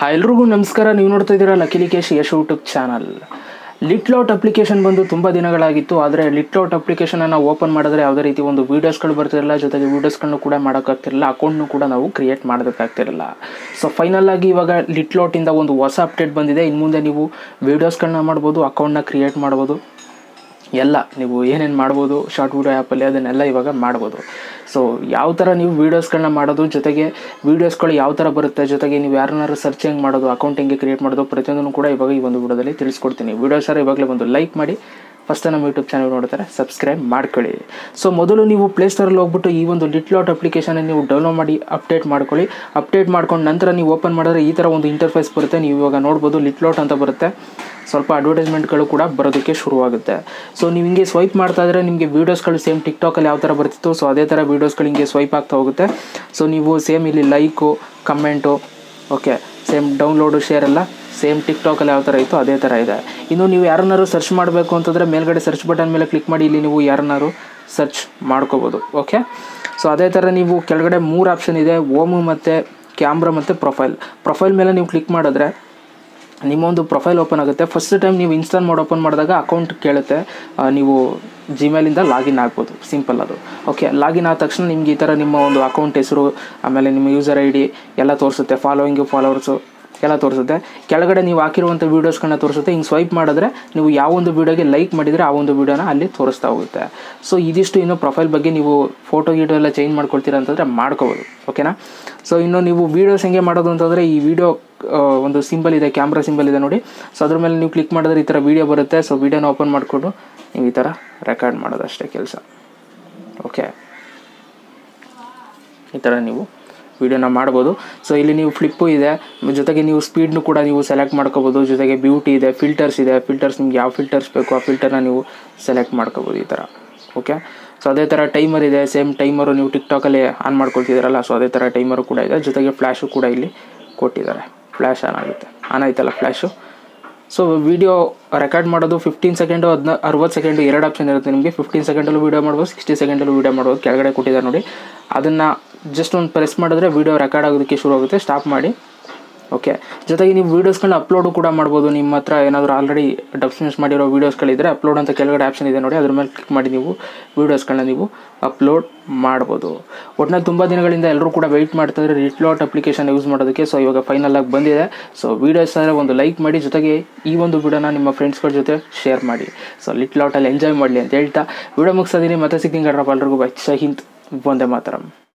hi ಎಲ್ರಿಗೂ ನಮಸ್ಕಾರ ನೀವು ನೋಡ್ತಾ ಇದ್ದೀರಾ ಲಕಿಲಿಕೇಶ್ ಯಶ್ ಯೂಟ್ಯೂಬ್ ಚಾನಲ್ ಲಿಟ್ಲೌಟ್ ಅಪ್ಲಿಕೇಶನ್ ಬಂದು ತುಂಬ ದಿನಗಳಾಗಿತ್ತು ಆದರೆ ಲಿಟ್ಲೌಟ್ ಅಪ್ಲಿಕೇಶನನ್ನು ಓಪನ್ ಮಾಡಿದ್ರೆ ಯಾವುದೇ ರೀತಿ ಒಂದು ವೀಡಿಯೋಸ್ಗಳು ಬರ್ತಿರಲಿಲ್ಲ ಜೊತೆಗೆ ವೀಡಿಯೋಸ್ಗಳನ್ನು ಕೂಡ ಮಾಡೋಕ್ಕಾಗ್ತಿರಲಿಲ್ಲ ಅಕೌಂಟ್ನು ಕೂಡ ನಾವು ಕ್ರಿಯೇಟ್ ಮಾಡೋದಕ್ಕಾಗ್ತಿರಲಿಲ್ಲ ಸೊ ಫೈನಲ್ ಆಗಿ ಇವಾಗ ಲಿಟ್ಲೌಟಿಂದ ಒಂದು ಹೊಸ ಅಪ್ಡೇಟ್ ಬಂದಿದೆ ಇನ್ನು ಮುಂದೆ ನೀವು ವೀಡಿಯೋಸ್ಗಳನ್ನ ಮಾಡ್ಬೋದು ಅಕೌಂಟ್ನ ಕ್ರಿಯೇಟ್ ಮಾಡ್ಬೋದು ಎಲ್ಲ ನೀವು ಏನೇನು ಮಾಡ್ಬೋದು ಶಾರ್ಟ್ ವೀಡಿಯೋ ಆ್ಯಪಲ್ಲಿ ಅದನ್ನೆಲ್ಲ ಇವಾಗ ಮಾಡ್ಬೋದು ಸೊ ಯಾವ ಥರ ನೀವು ವೀಡಿಯೋಸ್ಗಳನ್ನ ಮಾಡೋದು ಜೊತೆಗೆ ವೀಡಿಯೋಸ್ಗಳು ಯಾವ ಥರ ಬರುತ್ತೆ ಜೊತೆಗೆ ನೀವು ಯಾರನ್ನಾರು ಸರ್ಚ್ ಹೆಂಗೆ ಮಾಡೋದು ಅಕೌಂಟ್ ಹೆಂಗೆ ಕ್ರಿಯೇಟ್ ಮಾಡೋದು ಪ್ರತಿಯೊಂದನ್ನು ಕೂಡ ಇವಾಗ ಈ ಒಂದು ವಿಡಿಯೋದಲ್ಲಿ ತಿಳಿಸ್ಕೊಡ್ತೀನಿ ವೀಡಿಯೋಸ್ ಸರ್ ಇವಾಗಲೇ ಒಂದು ಲೈಕ್ ಮಾಡಿ ಫಸ್ಟ್ ನಮ್ಮ ಯೂಟ್ಯೂಬ್ ಚಾನಲ್ ನೋಡ್ತಾರೆ ಸಬ್ಸ್ಕ್ರೈಬ್ ಮಾಡ್ಕೊಳ್ಳಿ ಸೊ ಮೊದಲು ನೀವು ಪ್ಲೇಸ್ಟೋರಲ್ಲಿ ಹೋಗ್ಬಿಟ್ಟು ಈ ಒಂದು ಲಿಟ್ಲಾಟ್ ಅಪ್ಲಿಕೇಶನ್ ನೀವು ಡೌನ್ಲೋಡ್ ಮಾಡಿ ಅಪ್ಡೇಟ್ ಮಾಡ್ಕೊಳ್ಳಿ ಅಪ್ಡೇಟ್ ಮಾಡ್ಕೊಂಡು ನಂತರ ನೀವು ಓಪನ್ ಮಾಡಿದ್ರೆ ಈ ಥರ ಒಂದು ಇಂಟರ್ಫೇಸ್ ಬರುತ್ತೆ ನೀವು ಇವಾಗ ನೋಡ್ಬೋದು ಲಿಟ್ಲಾಟ್ ಅಂತ ಬರುತ್ತೆ ಸ್ವಲ್ಪ ಅಡ್ವರ್ಟೈಸ್ಮೆಂಟ್ಗಳು ಕೂಡ ಬರೋದಕ್ಕೆ ಶುರುವಾಗುತ್ತೆ ಸೊ ನೀವು ಹಿಂಗೆ ಸ್ವೈಪ್ ಮಾಡ್ತಾ ಇದ್ರೆ ನಿಮಗೆ ವೀಡಿಯೋಸ್ಗಳು ಸೇಮ್ ಟಿಕ್ಟಾಕಲ್ಲಿ ಯಾವ ಥರ ಬರ್ತಿತ್ತು ಸೊ ಅದೇ ಥರ ವೀಡಿಯೋಸ್ಗಳು ಹಿಂಗೆ ಸ್ವೈಪ್ ಆಗ್ತಾ ಹೋಗುತ್ತೆ ಸೊ ನೀವು ಸೇಮ್ ಇಲ್ಲಿ like comment okay same download share ಎಲ್ಲ ಸೇಮ್ ಟಿಕ್ಟಾಕಲ್ಲಿ ಯಾವ ಥರ ಇತ್ತು ಅದೇ ಥರ ಇದೆ ಇನ್ನು ನೀವು ಯಾರನ್ನಾರು ಸರ್ಚ್ ಮಾಡಬೇಕು ಅಂತಂದರೆ ಮೇಲ್ಗಡೆ ಸರ್ಚ್ ಬಟನ್ ಮೇಲೆ ಕ್ಲಿಕ್ ಮಾಡಿ ಇಲ್ಲಿ ನೀವು ಯಾರನ್ನಾರು ಸರ್ಚ್ ಮಾಡ್ಕೋಬೋದು ಓಕೆ ಸೊ ಅದೇ ಥರ ನೀವು ಕೆಳಗಡೆ ಮೂರು ಆಪ್ಷನ್ ಇದೆ ಓಮು ಮತ್ತು ಕ್ಯಾಮ್ರಾ ಮತ್ತು ಪ್ರೊಫೈಲ್ ಪ್ರೊಫೈಲ್ ಮೇಲೆ ನೀವು ಕ್ಲಿಕ್ ಮಾಡಿದ್ರೆ ನಿಮ್ಮ ಒಂದು ಪ್ರೊಫೈಲ್ ಓಪನ್ ಆಗುತ್ತೆ ಫಸ್ಟ್ ಟೈಮ್ ನೀವು ಇನ್ಸ್ಟಾಲ್ ಮಾಡಿ ಓಪನ್ ಮಾಡಿದಾಗ ಅಕೌಂಟ್ ಕೇಳುತ್ತೆ ಆ, ನೀವು ಜಿಮೇಲಿಂದ ಲಾಗಿನ್ ಆಗ್ಬೋದು ಸಿಂಪಲ್ ಅದು ಓಕೆ ಲಾಗಿನ್ ಆದ ತಕ್ಷಣ ನಿಮ್ಗೆ ಈ ಥರ ನಿಮ್ಮ ಒಂದು ಅಕೌಂಟ್ ಹೆಸರು ಆಮೇಲೆ ನಿಮ್ಮ ಯೂಸರ್ ಐ ಡಿ ಎಲ್ಲ ತೋರಿಸುತ್ತೆ ಫಾಲೋಯಿಂಗು ಫಾಲೋವರ್ಸು ಎಲ್ಲ ತೋರಿಸುತ್ತೆ ಕೆಳಗಡೆ ನೀವು ಹಾಕಿರುವಂಥ ವೀಡಿಯೋಸ್ಗಳನ್ನ ತೋರಿಸುತ್ತೆ ಹಿಂಗೆ ಸ್ವೈಪ್ ಮಾಡಿದ್ರೆ ನೀವು ಯಾವ ಒಂದು ವೀಡಿಯೋಗೆ ಲೈಕ್ ಮಾಡಿದರೆ ಆ ಒಂದು ವೀಡಿಯೋನ ಅಲ್ಲಿ ತೋರಿಸ್ತಾ ಹೋಗುತ್ತೆ ಸೊ ಇದಿಷ್ಟು ಇನ್ನು ಪ್ರೊಫೈಲ್ ಬಗ್ಗೆ ನೀವು ಫೋಟೋ ಗೀಟೋ ಎಲ್ಲ ಚೇಂಜ್ ಮಾಡ್ಕೊಳ್ತೀರಾ ಅಂತಂದರೆ ಮಾಡ್ಕೋಬೋದು ಓಕೆನಾ ಸೊ ಇನ್ನು ನೀವು ವೀಡಿಯೋಸ್ ಹೆಂಗೆ ಮಾಡೋದು ಅಂತಂದರೆ ಈ ವಿಡಿಯೋ ಒಂದು ಸಿಂಬಲ್ ಇದೆ ಕ್ಯಾಮ್ರಾ ಸಿಂಬಲ್ ಇದೆ ನೋಡಿ ಸೊ ಅದ್ರ ಮೇಲೆ ನೀವು ಕ್ಲಿಕ್ ಮಾಡಿದ್ರೆ ಈ ಥರ ವೀಡಿಯೋ ಬರುತ್ತೆ ಸೊ ವೀಡಿಯೋನ ಓಪನ್ ಮಾಡಿಕೊಂಡು ನೀವು ಈ ಥರ ರೆಕಾರ್ಡ್ ಮಾಡೋದು ಅಷ್ಟೇ ಕೆಲಸ ಓಕೆ ಈ ಥರ ನೀವು ವೀಡಿಯೋನ ಮಾಡ್ಬೋದು ಸೊ ಇಲ್ಲಿ ನೀವು ಫ್ಲಿಪ್ಪು ಇದೆ ಜೊತೆಗೆ ನೀವು ಸ್ಪೀಡ್ನು ಕೂಡ ನೀವು ಸೆಲೆಕ್ಟ್ ಮಾಡ್ಕೋಬೋದು ಜೊತೆಗೆ ಬ್ಯೂಟಿ ಇದೆ ಫಿಲ್ಟರ್ಸ್ ಇದೆ ಫಿಲ್ಟರ್ಸ್ ನಿಮ್ಗೆ ಯಾವ ಫಿಲ್ಟರ್ಸ್ ಬೇಕು ಆ ಫಿಲ್ಟರ್ನ ನೀವು ಸೆಲೆಕ್ಟ್ ಮಾಡ್ಕೋಬೋದು ಈ ಥರ ಓಕೆ ಸೊ ಅದೇ ಥರ ಟೈಮರ್ ಇದೆ ಸೇಮ್ ಟೈಮರು ನೀವು ಟಿಕ್ಟಾಕಲ್ಲಿ ಆನ್ ಮಾಡ್ಕೊಳ್ತಿದ್ದೀರಲ್ಲ ಸೊ ಅದೇ ಥರ ಟೈಮರು ಕೂಡ ಇದೆ ಜೊತೆಗೆ ಫ್ಲ್ಯಾಶು ಕೂಡ ಇಲ್ಲಿ ಕೊಟ್ಟಿದ್ದಾರೆ ಫ್ಲ್ಯಾಶ್ ಆನ್ ಆಗುತ್ತೆ ಆನ್ ಆಯ್ತಲ್ಲ ಫ್ಲ್ಯಾಶು ಸೊ ವಿಡಿಯೋ ರೆಕಾರ್ಡ್ ಮಾಡೋದು ಫಿಫ್ಟೀನ್ ಸೆಕೆಂಡು ಹದಿನ ಅರವತ್ತು ಸೆಕೆಂಡು ಎರಡು ಆಪ್ಷನ್ ಇರುತ್ತೆ ನಿಮಗೆ ಫಿಫ್ಟೀನ್ ಸೆಕೆಂಡಲ್ಲೂ ವೀಡಿಯೋ ಮಾಡ್ಬೋದು ಸಿಕ್ಸ್ಟಿ ಸೆಕೆಂಡಲ್ಲೂ ವೀಡಿಯೋ ಮಾಡ್ಬೋದು ಕೆಳಗಡೆ ಕೊಟ್ಟಿದ್ದಾರೆ ನೋಡಿ ಅದನ್ನು ಜಸ್ಟ್ ಒಂದು ಪ್ರೆಸ್ ಮಾಡಿದ್ರೆ ವೀಡಿಯೋ ರೆಕಾರ್ಡ್ ಆಗೋದಕ್ಕೆ ಶುರು ಆಗುತ್ತೆ ಸ್ಟಾಪ್ ಮಾಡಿ ಓಕೆ ಜೊತೆಗೆ ನೀವು ವೀಡಿಯೋಸ್ಗಳನ್ನ ಅಪ್ಲೋಡು ಕೂಡ ಮಾಡ್ಬೋದು ನಿಮ್ಮ ಹತ್ರ ಏನಾದರೂ ಆಲ್ರೆಡಿ ಡಬ್ಸ್ಮೆನ್ಸ್ ಮಾಡಿರೋ ವೀಡಿಯೋಸ್ಗಳಿದ್ದರೆ ಅಪ್ಲೋಡ್ ಅಂತ ಕೆಳಗಡೆ ಆಪ್ಷನ್ ಇದೆ ನೋಡಿ ಅದ್ರ ಮೇಲೆ ಕ್ಲಿಕ್ ಮಾಡಿ ನೀವು ವೀಡಿಯೋಸ್ಗಳನ್ನ ನೀವು ಅಪ್ಲೋಡ್ ಮಾಡ್ಬೋದು ಒಟ್ಟಿನಲ್ಲಿ ತುಂಬ ದಿನಗಳಿಂದ ಎಲ್ಲರೂ ಕೂಡ ವೆಯ್ಟ್ ಮಾಡ್ತಿದ್ರೆ ರಿಟ್ಲಾಟ್ ಅಪ್ಲಿಕೇಶನ್ ಯೂಸ್ ಮಾಡೋದಕ್ಕೆ ಸೊ ಇವಾಗ ಫೈನಲ್ ಆಗಿ ಬಂದಿದೆ ಸೊ ವೀಡಿಯೋಸ್ ಆದರೆ ಒಂದು ಲೈಕ್ ಮಾಡಿ ಜೊತೆಗೆ ಈ ಒಂದು ವಿಡಿಯೋನ ನಿಮ್ಮ ಫ್ರೆಂಡ್ಸ್ಗಳ ಜೊತೆ ಶೇರ್ ಮಾಡಿ ಸೊ ಲಿಟ್ಲಾಟಲ್ಲಿ ಎಂಜಾಯ್ ಮಾಡಲಿ ಅಂತ ಹೇಳ್ತಾ ವಿಡಿಯೋ ಮುಗಿಸೋದೀನಿ ಮತ್ತೆ ಸಿಗ್ತೀನಿ ಗಡ್ರಪ್ಪ ಎಲ್ರಿಗೂ ಬೈ ಜೈ ಹಿಂದ್ ಒಂದೇ ಮಾತರಂ